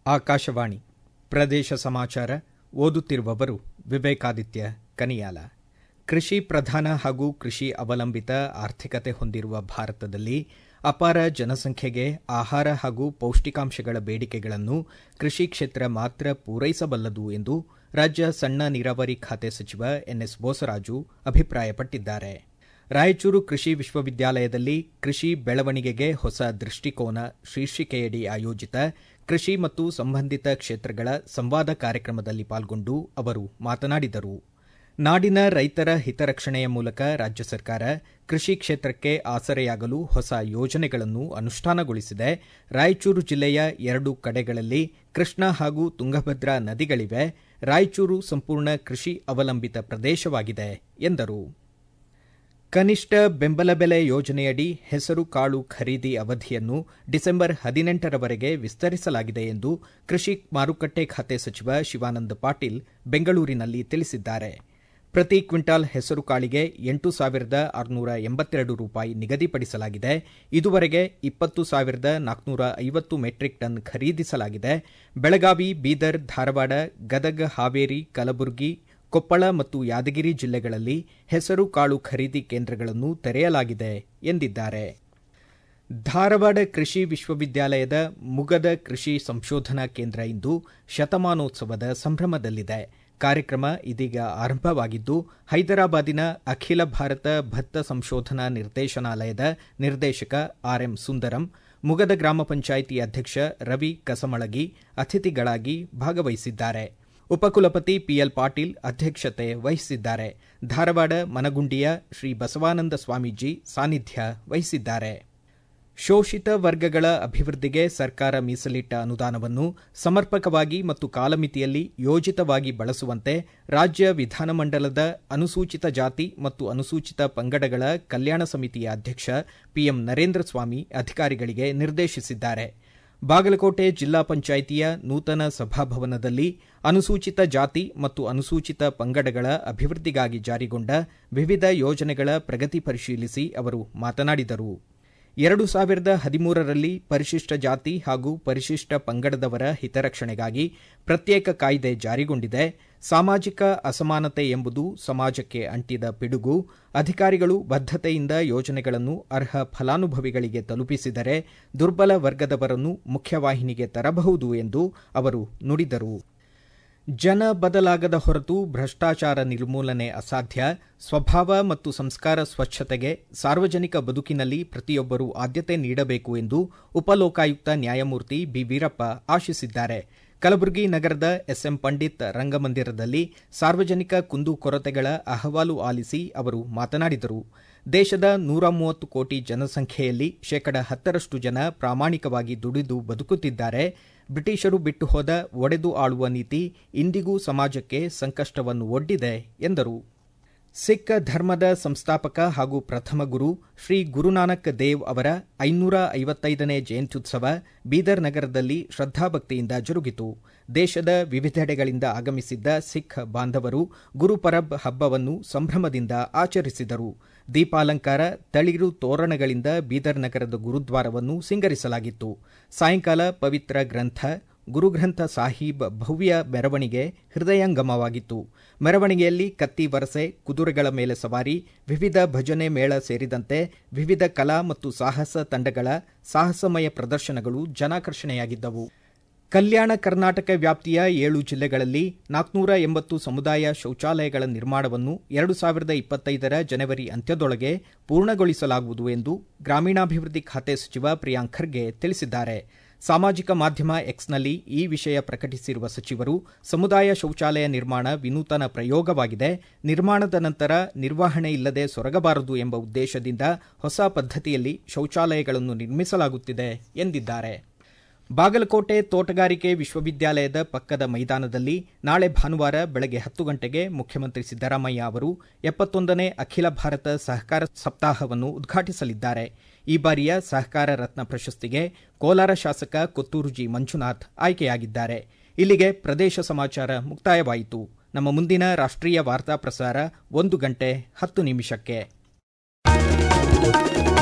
ಆಕಾಶವಾಣಿ ಪ್ರದೇಶ ಸಮಾಚಾರ ಓದುತ್ತಿರುವವರು ವಿವೇಕಾದಿತ್ಯ ಕನಿಯಾಲ ಕೃಷಿ ಪ್ರಧಾನ ಹಾಗೂ ಕೃಷಿ ಅವಲಂಬಿತ ಆರ್ಥಿಕತೆ ಹೊಂದಿರುವ ಭಾರತದಲ್ಲಿ ಅಪಾರ ಜನಸಂಖ್ಯೆಗೆ ಆಹಾರ ಹಾಗೂ ಪೌಷ್ಟಿಕಾಂಶಗಳ ಬೇಡಿಕೆಗಳನ್ನು ಕೃಷಿ ಕ್ಷೇತ್ರ ಮಾತ್ರ ಪೂರೈಸಬಲ್ಲದು ಎಂದು ರಾಜ್ಯ ಸಣ್ಣ ನೀರಾವರಿ ಖಾತೆ ಸಚಿವ ಎನ್ಎಸ್ ಬೋಸರಾಜು ಅಭಿಪ್ರಾಯಪಟ್ಟಿದ್ದಾರೆ ರಾಯಚೂರು ಕೃಷಿ ವಿಶ್ವವಿದ್ಯಾಲಯದಲ್ಲಿ ಕೃಷಿ ಬೆಳವಣಿಗೆಗೆ ಹೊಸ ದೃಷ್ಟಿಕೋನ ಶೀರ್ಷಿಕೆಯಡಿ ಆಯೋಜಿತ ಕೃಷಿ ಮತ್ತು ಸಂಬಂಧಿತ ಕ್ಷೇತ್ರಗಳ ಸಂವಾದ ಕಾರ್ಯಕ್ರಮದಲ್ಲಿ ಪಾಲ್ಗೊಂಡು ಅವರು ಮಾತನಾಡಿದರು ನಾಡಿನ ರೈತರ ಹಿತರಕ್ಷಣೆಯ ಮೂಲಕ ರಾಜ್ಯ ಸರ್ಕಾರ ಕೃಷಿ ಕ್ಷೇತ್ರಕ್ಕೆ ಆಸರೆಯಾಗಲು ಹೊಸ ಯೋಜನೆಗಳನ್ನು ಅನುಷ್ಠಾನಗೊಳಿಸಿದೆ ರಾಯಚೂರು ಜಿಲ್ಲೆಯ ಎರಡು ಕಡೆಗಳಲ್ಲಿ ಕೃಷ್ಣಾ ಹಾಗೂ ತುಂಗಭದ್ರಾ ನದಿಗಳಿವೆ ರಾಯಚೂರು ಸಂಪೂರ್ಣ ಕೃಷಿ ಅವಲಂಬಿತ ಪ್ರದೇಶವಾಗಿದೆ ಎಂದರು ಕನಿಷ್ಠ ಬೆಂಬಲ ಬೆಲೆ ಯೋಜನೆಯಡಿ ಹೆಸರು ಕಾಳು ಖರೀದಿ ಅವಧಿಯನ್ನು ಡಿಸೆಂಬರ್ ಹದಿನೆಂಟರವರೆಗೆ ವಿಸ್ತರಿಸಲಾಗಿದೆ ಎಂದು ಕೃಷಿ ಮಾರುಕಟ್ಟೆ ಖಾತೆ ಸಚಿವ ಶಿವಾನಂದ ಪಾಟೀಲ್ ಬೆಂಗಳೂರಿನಲ್ಲಿ ತಿಳಿಸಿದ್ದಾರೆ ಪ್ರತಿ ಕ್ವಿಂಟಾಲ್ ಹೆಸರು ಕಾಳಿಗೆ ಎಂಟು ಸಾವಿರದ ಆರುನೂರ ಎಂಬತ್ತೆರಡು ರೂಪಾಯಿ ನಿಗದಿಪಡಿಸಲಾಗಿದೆ ಇದುವರೆಗೆ ಇಪ್ಪತ್ತು ಸಾವಿರದ ನಾಲ್ಕುನೂರ ಐವತ್ತು ಮೆಟ್ರಿಕ್ ಟನ್ ಖರೀದಿಸಲಾಗಿದೆ ಬೆಳಗಾವಿ ಬೀದರ್ ಧಾರವಾಡ ಗದಗ ಹಾವೇರಿ ಕಲಬುರಗಿ ಕೊಪ್ಪಳ ಮತ್ತು ಯಾದಗಿರಿ ಜಿಲ್ಲೆಗಳಲ್ಲಿ ಹೆಸರು ಕಾಳು ಖರೀದಿ ಕೇಂದ್ರಗಳನ್ನು ತೆರೆಯಲಾಗಿದೆ ಎಂದಿದ್ದಾರೆ ಧಾರವಾಡ ಕೃಷಿ ವಿಶ್ವವಿದ್ಯಾಲಯದ ಮುಗದ ಕೃಷಿ ಸಂಶೋಧನಾ ಕೇಂದ್ರ ಇಂದು ಶತಮಾನೋತ್ಸವದ ಸಂಭ್ರಮದಲ್ಲಿದೆ ಕಾರ್ಯಕ್ರಮ ಇದೀಗ ಆರಂಭವಾಗಿದ್ದು ಹೈದರಾಬಾದಿನ ಅಖಿಲ ಭಾರತ ಭತ್ತ ಸಂಶೋಧನಾ ನಿರ್ದೇಶನಾಲಯದ ನಿರ್ದೇಶಕ ಆರ್ಎಂ ಸುಂದರಂ ಮುಗದ ಗ್ರಾಮ ಪಂಚಾಯಿತಿ ಅಧ್ಯಕ್ಷ ರವಿ ಕಸಮಳಗಿ ಅತಿಥಿಗಳಾಗಿ ಭಾಗವಹಿಸಿದ್ದಾರೆ ಉಪಕುಲಪತಿ ಪಿಎಲ್ ಪಾಟೀಲ್ ಅಧ್ಯಕ್ಷತೆ ವಹಿಸಿದ್ದಾರೆ ಧಾರವಾಡ ಮನಗುಂಡಿಯ ಶ್ರೀ ಬಸವಾನಂದ ಸ್ವಾಮೀಜಿ ಸಾನ್ನಿಧ್ಯ ವಹಿಸಿದ್ದಾರೆ ಶೋಷಿತ ವರ್ಗಗಳ ಅಭಿವೃದ್ಧಿಗೆ ಸರ್ಕಾರ ಮೀಸಲಿಟ್ಟ ಅನುದಾನವನ್ನು ಸಮರ್ಪಕವಾಗಿ ಮತ್ತು ಕಾಲಮಿತಿಯಲ್ಲಿ ಯೋಜಿತವಾಗಿ ಬಳಸುವಂತೆ ರಾಜ್ಯ ವಿಧಾನಮಂಡಲದ ಅನುಸೂಚಿತ ಜಾತಿ ಮತ್ತು ಅನುಸೂಚಿತ ಪಂಗಡಗಳ ಕಲ್ಯಾಣ ಸಮಿತಿಯ ಅಧ್ಯಕ್ಷ ಪಿಎಂ ನರೇಂದ್ರ ಸ್ವಾಮಿ ಅಧಿಕಾರಿಗಳಿಗೆ ನಿರ್ದೇಶಿಸಿದ್ದಾರೆ ಬಾಗಲಕೋಟೆ ಜಿಲ್ಲಾ ಪಂಚಾಯಿತಿಯ ನೂತನ ಸಭಾಭವನದಲ್ಲಿ ಅನುಸೂಚಿತ ಜಾತಿ ಮತ್ತು ಅನುಸೂಚಿತ ಪಂಗಡಗಳ ಅಭಿವೃದ್ಧಿಗಾಗಿ ಜಾರಿಗೊಂಡ ವಿವಿಧ ಯೋಜನೆಗಳ ಪ್ರಗತಿ ಪರಿಶೀಲಿಸಿ ಅವರು ಮಾತನಾಡಿದರು ಎರಡು ಸಾವಿರದ ಹದಿಮೂರರಲ್ಲಿ ಪರಿಶಿಷ್ಟ ಜಾತಿ ಹಾಗೂ ಪರಿಶಿಷ್ಟ ಪಂಗಡದವರ ಹಿತರಕ್ಷಣೆಗಾಗಿ ಪ್ರತ್ಯೇಕ ಕಾಯ್ದೆ ಜಾರಿಗೊಂಡಿದೆ ಸಾಮಾಜಿಕ ಅಸಮಾನತೆ ಎಂಬುದು ಸಮಾಜಕ್ಕೆ ಅಂಟಿದ ಪಿಡುಗು ಅಧಿಕಾರಿಗಳು ಬದ್ಧತೆಯಿಂದ ಯೋಜನೆಗಳನ್ನು ಅರ್ಹ ಫಲಾನುಭವಿಗಳಿಗೆ ತಲುಪಿಸಿದರೆ ದುರ್ಬಲ ವರ್ಗದವರನ್ನು ಮುಖ್ಯವಾಹಿನಿಗೆ ತರಬಹುದು ಎಂದು ಅವರು ನುಡಿದರು ಜನ ಬದಲಾಗದ ಹೊರತು ಭ್ರಷ್ಟಾಚಾರ ನಿರ್ಮೂಲನೆ ಅಸಾಧ್ಯ ಸ್ವಭಾವ ಮತ್ತು ಸಂಸ್ಕಾರ ಸ್ವಚ್ಛತೆಗೆ ಸಾರ್ವಜನಿಕ ಬದುಕಿನಲ್ಲಿ ಪ್ರತಿಯೊಬ್ಬರೂ ಆದ್ಯತೆ ನೀಡಬೇಕು ಎಂದು ಉಪಲೋಕಾಯುಕ್ತ ನ್ಯಾಯಮೂರ್ತಿ ಬಿ ವೀರಪ್ಪ ಆಶಿಸಿದ್ದಾರೆ ಕಲಬುರಗಿ ನಗರದ ಎಸ್ಎಂ ಪಂಡಿತ್ ರಂಗಮಂದಿರದಲ್ಲಿ ಸಾರ್ವಜನಿಕ ಕುಂದುಕೊರತೆಗಳ ಅಹವಾಲು ಆಲಿಸಿ ಅವರು ಮಾತನಾಡಿದರು ದೇಶದ ನೂರ ಮೂವತ್ತು ಕೋಟಿ ಜನಸಂಖ್ಯೆಯಲ್ಲಿ ಶೇಕಡ ಹತ್ತರಷ್ಟು ಜನ ಪ್ರಾಮಾಣಿಕವಾಗಿ ದುಡಿದು ಬದುಕುತ್ತಿದ್ದಾರೆ ಬ್ರಿಟಿಷರು ಬಿಟ್ಟು ಹೋದ ಒಡೆದು ಆಳುವ ನೀತಿ ಇಂದಿಗೂ ಸಮಾಜಕ್ಕೆ ಸಂಕಷ್ಟವನ್ನು ಒಡ್ಡಿದೆ ಎಂದರು ಸಿಖ್ ಧರ್ಮದ ಸಂಸ್ಥಾಪಕ ಹಾಗೂ ಪ್ರಥಮ ಗುರು ಶ್ರೀ ಗುರುನಾನಕ್ ದೇವ್ ಅವರ ಐನೂರ ಐವತ್ತೈದನೇ ಜಯಂತ್ಯುತ್ಸವ ಬೀದರ್ ನಗರದಲ್ಲಿ ಶ್ರದ್ದಾಭಕ್ತಿಯಿಂದ ಜರುಗಿತು ದೇಶದ ವಿವಿಧೆಡೆಗಳಿಂದ ಆಗಮಿಸಿದ್ದ ಸಿಖ್ ಬಾಂಧವರು ಗುರುಪರಬ್ ಹಬ್ಬವನ್ನು ಸಂಭ್ರಮದಿಂದ ಆಚರಿಸಿದರು ದೀಪಾಲಂಕಾರ ತಳಿರು ತೋರಣಗಳಿಂದ ಬೀದರ್ ನಗರದ ಗುರುದ್ವಾರವನ್ನು ಸಿಂಗರಿಸಲಾಗಿತ್ತು ಸಾಯಂಕಾಲ ಪವಿತ್ರ ಗ್ರಂಥ ಗುರುಗ್ರಂಥ ಸಾಹೀಬ್ ಭವ್ಯ ಮೆರವಣಿಗೆ ಹೃದಯಂಗಮವಾಗಿತ್ತು ಮೆರವಣಿಗೆಯಲ್ಲಿ ಕತ್ತಿ ವರಸೆ ಕುದುರೆಗಳ ಮೇಲೆ ಸವಾರಿ ವಿವಿಧ ಭಜನೆ ಮೇಳ ಸೇರಿದಂತೆ ವಿವಿಧ ಕಲಾ ಮತ್ತು ಸಾಹಸ ತಂಡಗಳ ಸಾಹಸಮಯ ಪ್ರದರ್ಶನಗಳು ಜನಾಕರ್ಷಣೆಯಾಗಿದ್ದವು ಕಲ್ಯಾಣ ಕರ್ನಾಟಕ ವ್ಯಾಪ್ತಿಯ ಏಳು ಜಿಲ್ಲೆಗಳಲ್ಲಿ ನಾಲ್ಕುನೂರ ಎಂಬತ್ತು ಸಮುದಾಯ ಶೌಚಾಲಯಗಳ ನಿರ್ಮಾಣವನ್ನು ಎರಡು ಸಾವಿರದ ಇಪ್ಪತ್ತೈದರ ಜನವರಿ ಅಂತ್ಯದೊಳಗೆ ಪೂರ್ಣಗೊಳಿಸಲಾಗುವುದು ಎಂದು ಗ್ರಾಮೀಣಾಭಿವೃದ್ಧಿ ಖಾತೆ ಸಚಿವ ಪ್ರಿಯಾಂಕ್ ಖರ್ಗೆ ತಿಳಿಸಿದ್ದಾರೆ ಸಾಮಾಜಿಕ ಮಾಧ್ಯಮ ಎಕ್ಸ್ನಲ್ಲಿ ಈ ವಿಷಯ ಪ್ರಕಟಿಸಿರುವ ಸಚಿವರು ಸಮುದಾಯ ಶೌಚಾಲಯ ನಿರ್ಮಾಣ ವಿನೂತನ ಪ್ರಯೋಗವಾಗಿದೆ ನಿರ್ಮಾಣದ ನಂತರ ನಿರ್ವಹಣೆ ಇಲ್ಲದೆ ಸೊರಗಬಾರದು ಎಂಬ ಉದ್ದೇಶದಿಂದ ಹೊಸ ಪದ್ಧತಿಯಲ್ಲಿ ಶೌಚಾಲಯಗಳನ್ನು ನಿರ್ಮಿಸಲಾಗುತ್ತಿದೆ ಎಂದಿದ್ದಾರೆ ಬಾಗಲಕೋಟೆ ತೋಟಗಾರಿಕೆ ವಿಶ್ವವಿದ್ಯಾಲಯದ ಪಕ್ಕದ ಮೈದಾನದಲ್ಲಿ ನಾಳೆ ಭಾನುವಾರ ಬೆಳಗ್ಗೆ ಹತ್ತು ಗಂಟೆಗೆ ಮುಖ್ಯಮಂತ್ರಿ ಸಿದ್ದರಾಮಯ್ಯ ಅವರು ಎಪ್ಪತ್ತೊಂದನೇ ಅಖಿಲ ಭಾರತ ಸಹಕಾರ ಸಪ್ತಾಹವನ್ನು ಉದ್ಘಾಟಿಸಲಿದ್ದಾರೆ ಈ ಬಾರಿಯ ಸಹಕಾರ ರತ್ನ ಪ್ರಶಸ್ತಿಗೆ ಕೋಲಾರ ಶಾಸಕ ಕೊತ್ತೂರು ಜಿ ಮಂಜುನಾಥ್ ಆಯ್ಕೆಯಾಗಿದ್ದಾರೆ ಇಲ್ಲಿಗೆ ಪ್ರದೇಶ ಸಮಾಚಾರ ಮುಕ್ತಾಯವಾಯಿತು ನಮ್ಮ ಮುಂದಿನ ರಾಷ್ಟ್ರೀಯ ವಾರ್ತಾ ಪ್ರಸಾರ ಒಂದು ಗಂಟೆ ಹತ್ತು ನಿಮಿಷಕ್ಕೆ